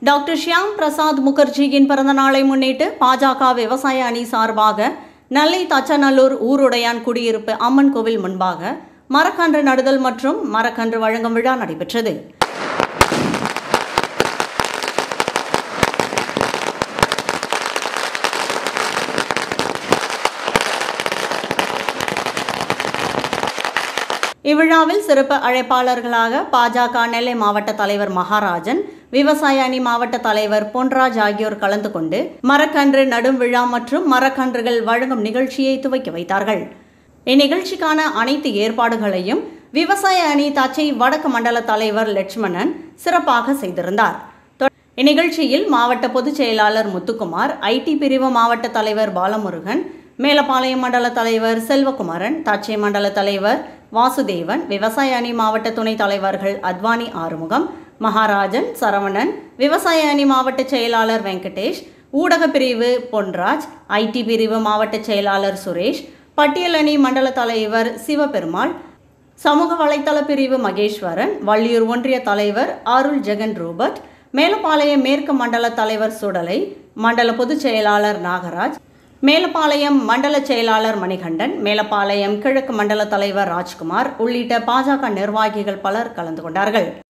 doctor Shyam Prasad முகர்ஜியின் பிறந்தநாளை முன்னிட்டு பாஜக விவசாய அணி சார்பாக நெல்லை தச்சநல்லூர் ஊருடையான் குடியிருப்பு அம்மன் கோவில் முன்பாக மரக்கன்று நடுதல் மற்றும் மரக்கன்று வழங்கும் விழா நடைபெற்றது இவ்விழாவில் சிறப்பு அழைப்பாளர்களாக பாஜக நெல்லை மாவட்ட தலைவர் மகாராஜன் விவசாய அணி மாவட்ட தலைவர் பொன்ராஜ் ஆகியோர் கலந்து கொண்டு மரக்கன்று நடும் விழா மற்றும் மரக்கன்றுகள் வழங்கும் நிகழ்ச்சியை துவக்கி வைத்தார்கள் இந்நிகழ்ச்சிக்கான அனைத்து ஏற்பாடுகளையும் விவசாய அணி தச்சை வடக்கு மண்டல தலைவர் லட்சுமணன் சிறப்பாக செய்திருந்தார் தொ- இந்நிகழ்ச்சியில் மாவட்ட பொதுச் செயலாளர் முத்துக்குமார் ஐடி பிரிவு மாவட்ட தலைவர் பாலமுருகன் மேலப்பாளையம் மண்டல தலைவர் செல்வகுமாரன் தச்சை மண்டல தலைவர் வாசுதேவன் விவசாய அணி மாவட்ட துணைத் தலைவர்கள் அத்வானி ஆறுமுகம் மகாராஜன் சரவணன் விவசாய அணி மாவட்ட செயலாளர் வெங்கடேஷ் ஊடக பிரிவு பொன்ராஜ் ஐடி பிரிவு மாவட்ட செயலாளர் சுரேஷ் பட்டியல் அணி மண்டல தலைவர் சிவபெருமாள் சமூக வலைத்தள பிரிவு மகேஸ்வரன் வள்ளியூர் ஒன்றிய தலைவர் அருள் ஜெகன் ரூபர்ட் மேலப்பாளையம் மேற்கு மண்டல தலைவர் சுடலை மண்டல பொதுச் செயலாளர் நாகராஜ் மேலப்பாளையம் மண்டல செயலாளர் மணிகண்டன் மேலப்பாளையம் கிழக்கு மண்டல தலைவர் ராஜ்குமார் உள்ளிட்ட பாஜக நிர்வாகிகள் பலர் கலந்து கொண்டார்கள்